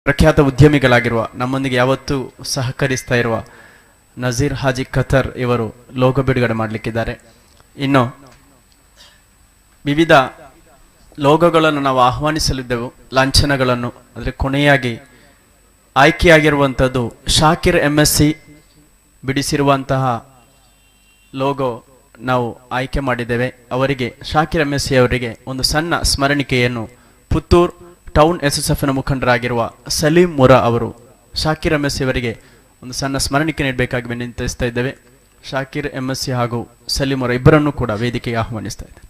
ಪ್ರಖ್ಯಾತ ಉದ್ಯಮಿಗಳಾಗಿರುವ ನಮ್ಮೊಂದಿಗೆ ಯಾವತ್ತೂ ಸಹಕರಿಸ್ತಾ ಇರುವ ನಜೀರ್ ಹಾಜಿ ಖತರ್ ಇವರು ಲೋಗೋ ಬಿಡುಗಡೆ ಮಾಡಲಿಕ್ಕಿದ್ದಾರೆ ಇನ್ನು ವಿವಿಧ ಲೋಗೋಗಳನ್ನು ನಾವು ಆಹ್ವಾನಿಸಲಿದ್ದೆವು ಲಾಂಛನಗಳನ್ನು ಅಂದರೆ ಕೊನೆಯಾಗಿ ಆಯ್ಕೆಯಾಗಿರುವಂಥದ್ದು ಶಾಕಿರ್ ಎಂ ಎಸ್ ಸಿ ಬಿಡಿಸಿರುವಂತಹ ಲೋಗೋ ನಾವು ಆಯ್ಕೆ ಮಾಡಿದ್ದೇವೆ ಅವರಿಗೆ ಶಾಕಿರ್ ಎಂ ಎಸ್ ಸಿ ಅವರಿಗೆ ಒಂದು ಸಣ್ಣ ಸ್ಮರಣಿಕೆಯನ್ನು ಪುತ್ತೂರ್ ಟೌನ್ ಎಸ್ ಎಸ್ ಎಫ್ನ ಮುಖಂಡರಾಗಿರುವ ಸಲೀಂ ಮುರಾ ಅವರು ಶಾಕಿರ್ ಎಂ ಎಸ್ ಸಿ ಅವರಿಗೆ ಒಂದು ಸಣ್ಣ ಸ್ಮರಣಿಕೆ ನೀಡಬೇಕಾಗಿ ವಿನಂತಿಸ್ತಾ ಇದ್ದೇವೆ ಶಾಕಿರ್ ಎಂ ಎಸ್ ಸಿ ಹಾಗೂ ಸಲೀಂ ಮುರಾ ಇಬ್ಬರನ್ನೂ ಕೂಡ ವೇದಿಕೆಗೆ ಆಹ್ವಾನಿಸ್ತಾ ಇದ್ದೇವೆ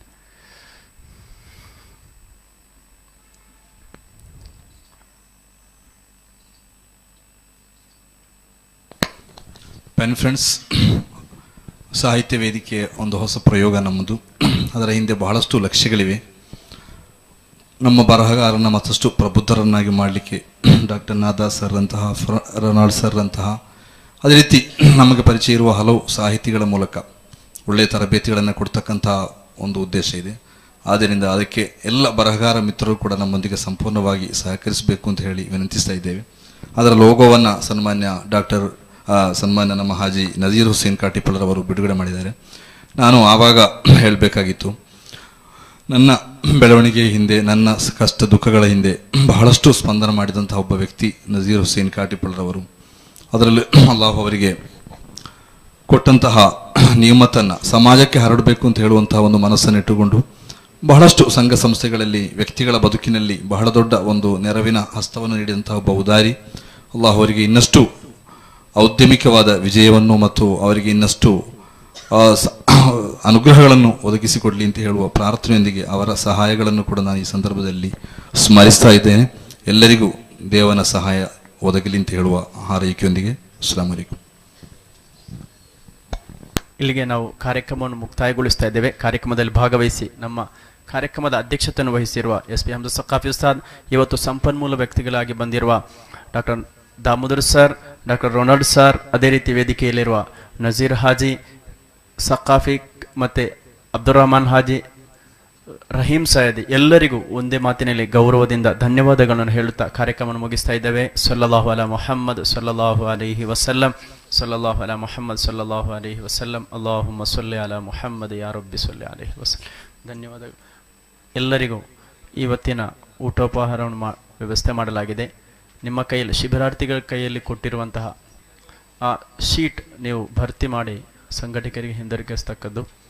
ಪೆನ್ ಫ್ರೆಂಡ್ಸ್ ಸಾಹಿತ್ಯ ವೇದಿಕೆ ಒಂದು ಹೊಸ ಪ್ರಯೋಗ ನಮ್ಮದು ಅದರ ಹಿಂದೆ ಬಹಳಷ್ಟು ಲಕ್ಷ್ಯಗಳಿವೆ ನಮ್ಮ ಬರಹಗಾರನ ಮತ್ತಷ್ಟು ಪ್ರಬುದ್ಧರನ್ನಾಗಿ ಮಾಡಲಿಕ್ಕೆ ಡಾಕ್ಟರ್ ನಾದಾ ಸರ್ ಅಂತಹ ಫ್ರ ರೊನಾಲ್ಡ್ ಸರ್ ಅಂತಹ ಅದೇ ರೀತಿ ನಮಗೆ ಪರಿಚಯ ಇರುವ ಹಲವು ಸಾಹಿತಿಗಳ ಮೂಲಕ ಒಳ್ಳೆಯ ತರಬೇತಿಗಳನ್ನು ಕೊಡ್ತಕ್ಕಂಥ ಒಂದು ಉದ್ದೇಶ ಇದೆ ಆದ್ದರಿಂದ ಅದಕ್ಕೆ ಎಲ್ಲ ಬರಹಗಾರ ಮಿತ್ರರು ಕೂಡ ನಮ್ಮೊಂದಿಗೆ ಸಂಪೂರ್ಣವಾಗಿ ಸಹಕರಿಸಬೇಕು ಅಂತ ಹೇಳಿ ವಿನಂತಿಸ್ತಾ ಇದ್ದೇವೆ ಅದರ ಲೋಗೋವನ್ನು ಸನ್ಮಾನ್ಯ ಡಾಕ್ಟರ್ ಸನ್ಮಾನ್ಯ ನಮ್ಮ ಹಾಜಿ ನಜೀರ್ ಹುಸೇನ್ ಕಾಟಿಪಳ್ಳರವರು ಬಿಡುಗಡೆ ಮಾಡಿದ್ದಾರೆ ನಾನು ಆವಾಗ ಹೇಳಬೇಕಾಗಿತ್ತು ನನ್ನ ಬೆಳವಣಿಗೆಯ ಹಿಂದೆ ನನ್ನ ಸ- ಕಷ್ಟ ದುಃಖಗಳ ಹಿಂದೆ ಬಹಳಷ್ಟು ಸ್ಪಂದನ ಮಾಡಿದಂತಹ ಒಬ್ಬ ವ್ಯಕ್ತಿ ನಜೀರ್ ಹುಸೇನ್ ಕಾಟಿಪಳ್ಳರವರು ಅದರಲ್ಲಿ ಅಲ್ಲಾಹ್ ಅವರಿಗೆ ಕೊಟ್ಟಂತಹ ನಿಯಮತನ್ನು ಸಮಾಜಕ್ಕೆ ಹರಡಬೇಕು ಅಂತ ಹೇಳುವಂತಹ ಒಂದು ಮನಸ್ಸನ್ನು ಇಟ್ಟುಕೊಂಡು ಬಹಳಷ್ಟು ಸಂಘ ಸಂಸ್ಥೆಗಳಲ್ಲಿ ವ್ಯಕ್ತಿಗಳ ಬದುಕಿನಲ್ಲಿ ಬಹಳ ದೊಡ್ಡ ಒಂದು ನೆರವಿನ ಹಸ್ತವನ್ನು ನೀಡಿದಂತಹ ಒಬ್ಬ ಉದಾರಿ ಅಲ್ಲಾಹ್ ಅವರಿಗೆ ಇನ್ನಷ್ಟು ಔದ್ಯಮಿಕವಾದ ವಿಜಯವನ್ನು ಮತ್ತು ಅವರಿಗೆ ಇನ್ನಷ್ಟು ಆ, ಸ- ಅನುಗ್ರಹಗಳನ್ನು ಒದಗಿಸಿಕೊಡಲಿ ಅಂತ ಹೇಳುವ ಪ್ರಾರ್ಥನೆಯೊಂದಿಗೆ ಅವರ ಸಹಾಯಗಳನ್ನು ಕೂಡ ನಾನು ಈ ಸಂದರ್ಭದಲ್ಲಿ ಸ್ಮರಿಸ್ತಾ ಇದ್ದೇನೆ ಎಲ್ಲರಿಗೂ ದೇವನ ಸಹಾಯ ಒದಗಲಿ ಅಂತ ಹೇಳುವ ಹಾರೈಕೆಯೊಂದಿಗೆ ಅಸ್ಲಾಂ ಅಲೈಕುಂ ಇಲ್ಲಿಗೆ ನಾವು ಕಾರ್ಯಕ್ರಮವನ್ನು ಮುಕ್ತಾಯಗೊಳಿಸ್ತಾ ಇದ್ದೇವೆ ಕಾರ್ಯಕ್ರಮದಲ್ಲಿ ಭಾಗವಹಿಸಿ ನಮ್ಮ ಕಾರ್ಯಕ್ರಮದ ಅಧ್ಯಕ್ಷತೆಯನ್ನು ವಹಿಸಿರುವ ಎಸ್ ಪಿ ಹಮ್ದು ಸಕಾಫಿ ಉಸ್ತಾದ್ ಇವತ್ತು ಸಂಪನ್ಮೂಲ ವ್ಯಕ್ತಿಗಳಾಗಿ ಬಂದಿರುವ doctor Damodar sir doctor Ronald sir ಅದೇ ರೀತಿ ವೇದಿಕೆಯಲ್ಲಿರುವ ನಜೀರ್ ಹಾಜಿ ಸಕಾಫಿ ಮತ್ತು ಅಬ್ದುಲ್ ರಹಮಾನ್ ಹಾಜಿ ರಹೀಂ ಸಯದಿ ಎಲ್ಲರಿಗೂ ಒಂದೇ ಮಾತಿನಲ್ಲಿ ಗೌರವದಿಂದ ಧನ್ಯವಾದಗಳನ್ನು ಹೇಳುತ್ತಾ ಕಾರ್ಯಕ್ರಮವನ್ನು ಮುಗಿಸ್ತಾ ಇದ್ದೇವೆ ಸಲ್ಲಲ್ಲಾಹು ಅಲಾ ಮೊಹಮ್ಮದ್ ಸಲ್ಲಲ್ಲಾಹು ಅಲೈಹಿ ವಸಲ್ಲಂ ಸಲ್ಲಲ್ಲಾಹು ಅಲಾ ಮೊಹಮ್ಮದ್ ಸಲ್ಲಲ್ಲಾಹು ಅಲೈಹಿ ವಸಲ್ಲಂ ಅಲ್ಲಾಹುಮ್ಮ ಸೊಲ್ಲೆ ಅಲಾ ಮೊಹಮ್ಮದ್ ಯಾ ರಬ್ಬಿ ಸೊಲ್ಲೆ ಅಲೈಹಿ ವಸಲ್ಲಂ ಧನ್ಯವಾದಗಳು ಎಲ್ಲರಿಗೂ ಇವತ್ತಿನ ಊಟೋಪಹಾರವನ್ನು ಮಾ ವ್ಯವಸ್ಥೆ ಮಾಡಲಾಗಿದೆ ನಿಮ್ಮ ಕೈಯಲ್ಲಿ ಶಿಬಿರಾರ್ಥಿಗಳ ಕೈಯಲ್ಲಿ ಕೊಟ್ಟಿರುವಂತಹ ಆ ಶೀಟ್ ನೀವು ಭರ್ತಿ ಮಾಡಿ ಸಂಘಟಕರಿಗೆ ಹಿಂದಿರುಗಿಸ್ತಕ್ಕದ್ದು